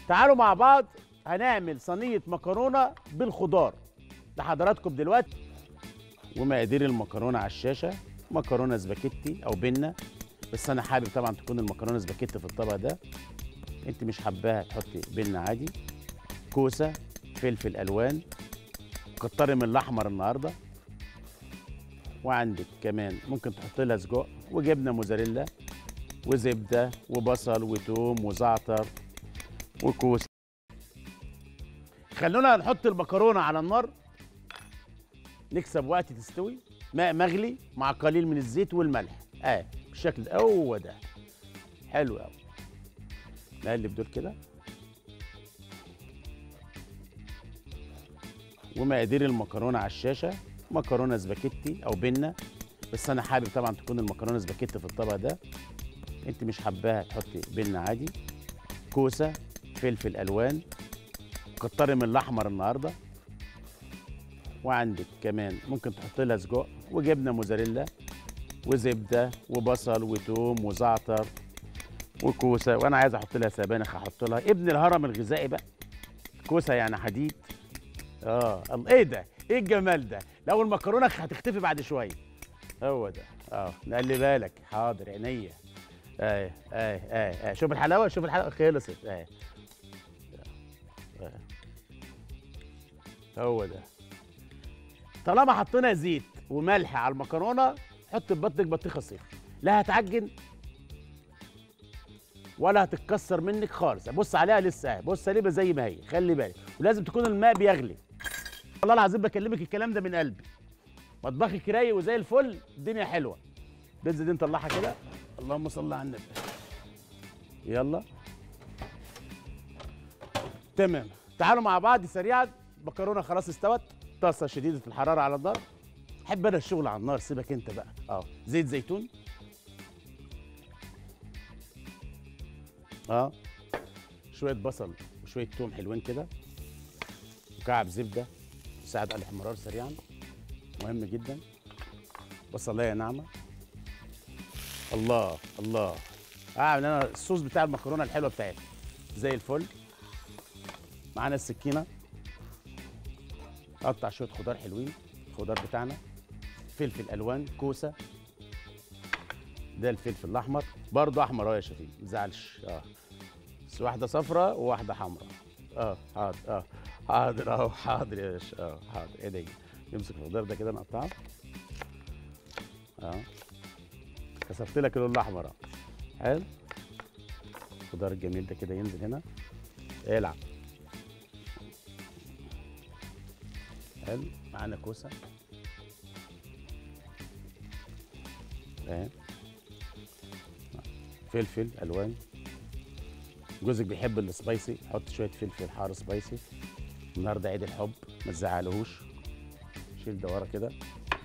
تعالوا مع بعض هنعمل صينيه مكرونه بالخضار لحضراتكم دلوقتي ومقادير المكرونه على الشاشه مكرونه سباكيتي او بنه بس انا حابب طبعا تكون المكرونه سباكيتي في الطبق ده انت مش حباها تحطي بنه عادي كوسه فلفل الوان كتري من الاحمر النهارده وعندك كمان ممكن تحط لها سجق وجبنه موزاريلا وزبده وبصل وتوم وزعتر وكوسه خلونا نحط المكرونه على النار نكسب وقت تستوي ماء مغلي مع قليل من الزيت والملح اه بالشكل ده هو ده حلو قوي نقلب دول كده ومقادير المكرونه على الشاشه مكرونه سباكيتي او بنه بس انا حابب طبعا تكون المكرونه سباكيتي في الطبق ده انت مش حباها تحطي بنه عادي كوسه فلفل الوان كتري من الاحمر النهارده وعندك كمان ممكن تحط لها سجق وجبنه موزاريلا وزبده وبصل وتوم وزعتر وكوسه وانا عايز احط لها سبانخ احط لها ابن الهرم الغذائي بقى كوسه يعني حديد اه الله ايه ده ايه الجمال ده لو المكرونه هتختفي بعد شويه هو ده اه نقلي بالك حاضر عينيا ايه ايه ايه ايه شوف الحلاوه شوف الحلاوه خلصت ايه آه. هو ده طالما حطينا زيت وملح على المكرونه حط في بطنك بطيخه صيف لا هتعجن ولا هتتكسر منك خالص بص عليها لسه اهي بص سليمه زي ما هي خلي بالك ولازم تكون الماء بيغلي والله العظيم بكلمك الكلام ده من قلبي مطبخك رايق وزي الفل الدنيا حلوه البيتزا دي نطلعها كده اللهم صل على النبي يلا تمام تعالوا مع بعض سريعا المكرونه خلاص استوت طاسه شديده الحراره على النار احب انا الشغل على النار سيبك انت بقى اه زيت زيتون اه شويه بصل وشويه توم حلوين كده وكعب زبده يساعد على الاحمرار سريعا مهم جدا بصلايه ناعمه الله الله اعمل انا الصوص بتاع المكرونه الحلوه بتاعتي زي الفل معانا السكينه قطع شويه خضار حلوين الخضار بتاعنا فلفل الوان كوسه ده الفلفل الاحمر برضه احمر اهو يا شفيق ما تزعلش اه بس واحده صفراء وواحده حمراء اه حاضر اه حاضر اهو حاضر يا باشا اه حاضر ايه ده نمسك الخضار ده كده نقطعه اه كسرت لك اللون الاحمر اهو حلو الخضار الجميل ده كده ينزل هنا العب حلو معانا كوسه اهي فلفل الوان جوزك بيحب السبايسي حط شويه فلفل حار سبايسي النهارده عيد الحب ما تزعلهوش شيل ده ورا كده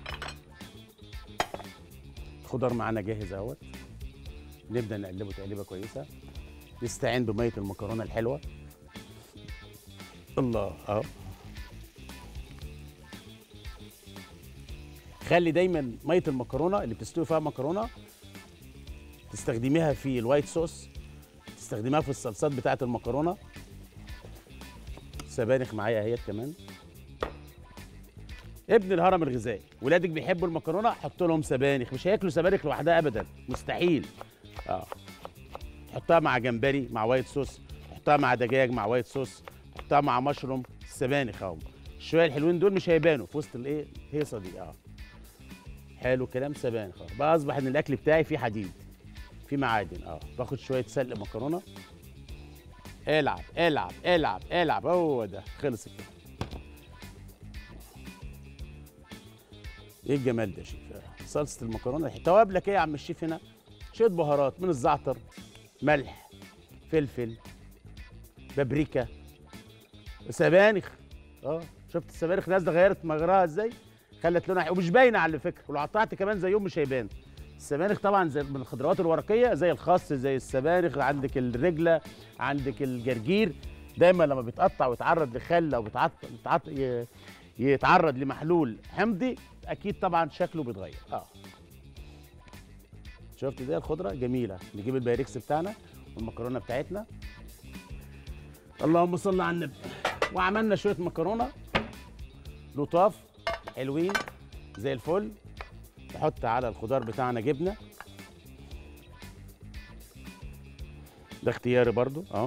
الخضار معانا جاهز اهوت نبدا نقلبه تقليبه كويسه نستعين بميه المكرونه الحلوه الله اهو خلي دايما ميه المكرونه اللي بتستوي فيها مكرونه تستخدميها في الوايت صوص تستخدميها في الصلصات بتاعه المكرونه سبانخ معايا اهيت كمان ابن الهرم الغذائي ولادك بيحبوا المكرونه حط لهم سبانخ مش هياكلوا سبانخ لوحدها ابدا مستحيل اه حطها مع جمبري مع وايت صوص حطها مع دجاج مع وايت صوص حطها مع مشروم السبانخ اهو الشويه الحلوين دول مش هيبانوا في وسط الايه الهيصه دي اه حلو كلام سبانخ اهو بقى اصبح ان الاكل بتاعي فيه حديد فيه معادن اه باخد شويه سلق مكرونه العب العب العب العب هو ده خلص كده ايه الجمال ده يا شيف صلصه المكرونه توابلك ايه يا عم الشيف هنا شويه بهارات من الزعتر ملح فلفل بابريكا سبانخ اه شفت السبانخ نازله غيرت مجراها ازاي خلت لونها ومش باينه على فكره ولو قطعت كمان زيهم مش هيبان السبانخ طبعا زي من الخضروات الورقيه زي الخس زي السبانخ عندك الرجله عندك الجرجير دايما لما بيتقطع ويتعرض لخل او بيتعط... بيتعط... ي... يتعرض لمحلول حمضي اكيد طبعا شكله بيتغير اه شفت دي الخضره جميله نجيب البايركس بتاعنا والمكرونه بتاعتنا اللهم صل على النبي وعملنا شويه مكرونه لطاف حلوين زي الفل نحط على الخضار بتاعنا جبنه ده اختياري برضو اهو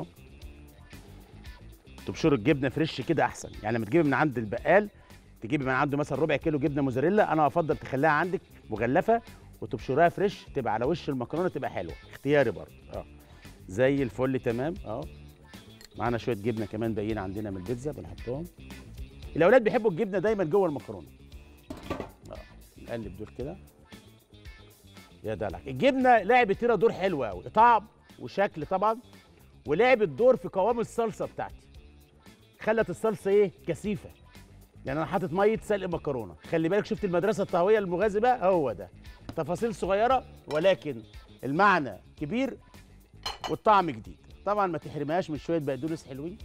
تبشر الجبنه فريش كده احسن يعني لما تجيبي من عند البقال تجيبي من عنده مثلا ربع كيلو جبنه موزاريلا انا افضل تخليها عندك مغلفه وتبشرها فريش تبقى على وش المكرونه تبقى حلوه اختياري برضو اه زي الفل تمام اه معانا شويه جبنه كمان باقيين عندنا من البيتزا بنحطهم الاولاد بيحبوا الجبنه دايما جوه المكرونه اه نقلب دول كده يا دلعك الجبنه لعبت هنا دور حلو قوي طعم وشكل طبعا ولعبت دور في قوام الصلصه بتاعتي خلت الصلصه ايه كثيفه يعني انا حاطط ميه سلق مكرونه خلي بالك شفت المدرسه الطهويه المغازي بقى هو ده تفاصيل صغيره ولكن المعنى كبير والطعم جديد طبعا ما تحرمهاش من شويه بقدونس حلوين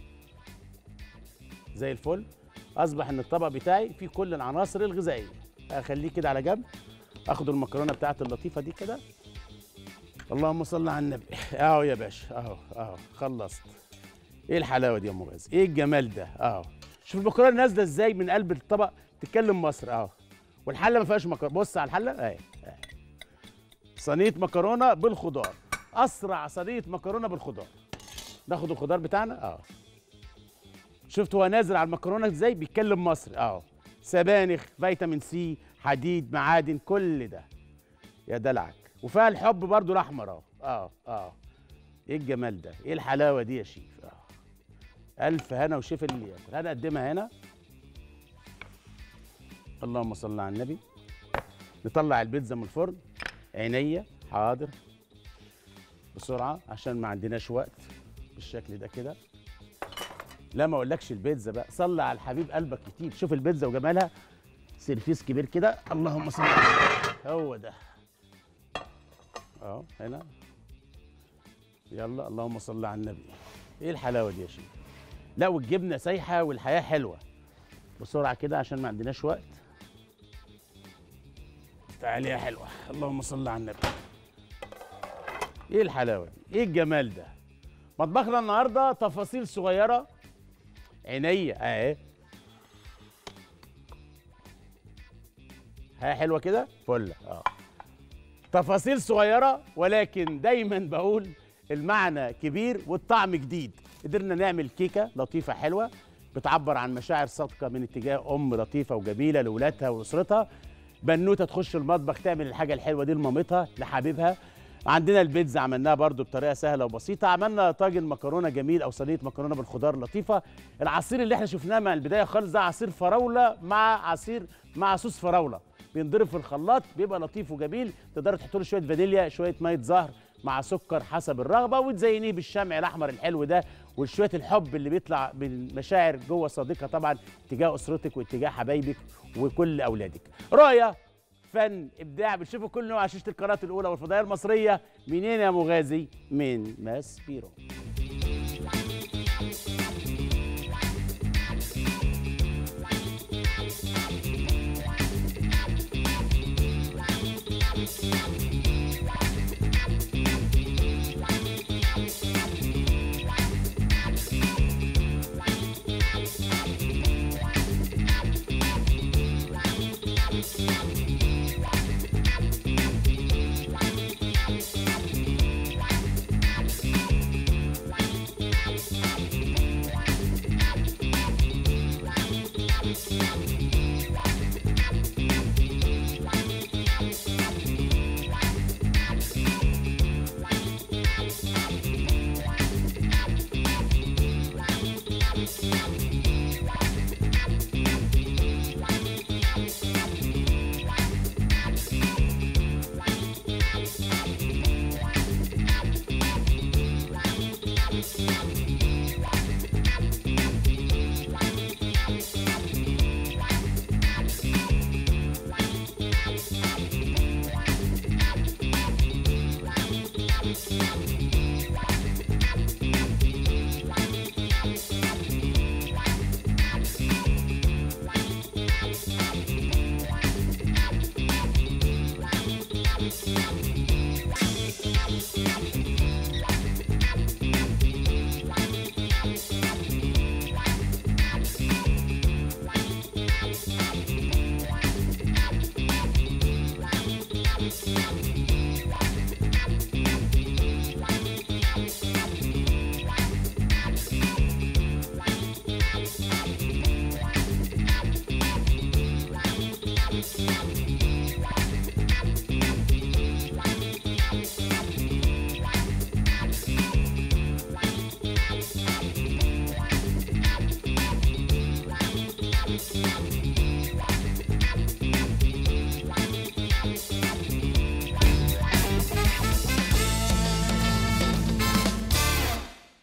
زي الفل اصبح ان الطبق بتاعي فيه كل العناصر الغذائيه اخليه كده على جنب اخد المكرونه بتاعتي اللطيفه دي كده اللهم صل على النبي اهو يا باشا اهو اهو خلصت ايه الحلاوه دي يا ام غازي ايه الجمال ده اهو شوف المكرونه نازله ازاي من قلب الطبق تتكلم مصر اهو والحله ما فيهاش مكرونه بص على الحله اهي اهي. صينيه مكرونه بالخضار اسرع صينيه مكرونه بالخضار ناخد الخضار بتاعنا اه شفت هو نازل على المكرونه ازاي بيتكلم مصري اه سبانخ فيتامين سي حديد معادن كل ده يا دلعك وفيها الحب برضو الاحمر اه اه اه ايه الجمال ده ايه الحلاوه دي يا شيف اه الف هنا وشيف اللي ياكل هنقدمها هنا اللهم صل على النبي نطلع البيتزا من الفرن عينيا حاضر بسرعه عشان ما عندناش وقت بالشكل ده كده لا ما اقولكش البيتزا بقى صلي على الحبيب قلبك كتير شوف البيتزا وجمالها سيرفيس كبير كده اللهم صل على النبي. هو ده اهو هنا يلا اللهم صل على النبي ايه الحلاوه دي يا شيخ لا والجبنه سايحه والحياه حلوه بسرعه كده عشان ما عندناش وقت تعالي يا حلوه اللهم صل على النبي ايه الحلاوه دي ايه الجمال ده مطبخنا النهارده تفاصيل صغيره عينيا اهي ها حلوه كده فل اه تفاصيل صغيره ولكن دايما بقول المعنى كبير والطعم جديد قدرنا نعمل كيكه لطيفه حلوه بتعبر عن مشاعر صادقه من اتجاه ام لطيفه وجميله لاولادها واسرتها بنوته تخش المطبخ تعمل الحاجه الحلوه دي لمامتها لحبيبها عندنا البيتزا عملناها برضو بطريقه سهله وبسيطه عملنا طاجن مكرونه جميل او صينيه مكرونه بالخضار لطيفه العصير اللي احنا شفناه مع البدايه خالص ده عصير فراوله مع عصير مع صوص فراوله بينضرب في الخلاط بيبقى لطيف وجميل تقدروا تحطوا له شويه فانيليا شويه ميه زهر مع سكر حسب الرغبه وتزينيه بالشمع الاحمر الحلو ده وشويه الحب اللي بيطلع بالمشاعر جوه صديقه طبعا تجاه اسرتك واتجاه حبايبك وكل اولادك رؤيه فن ابداع بتشوفوا كل يوم على شاشه القناه الاولى والفضائيه المصريه منين يا مغازي من ماس بيرو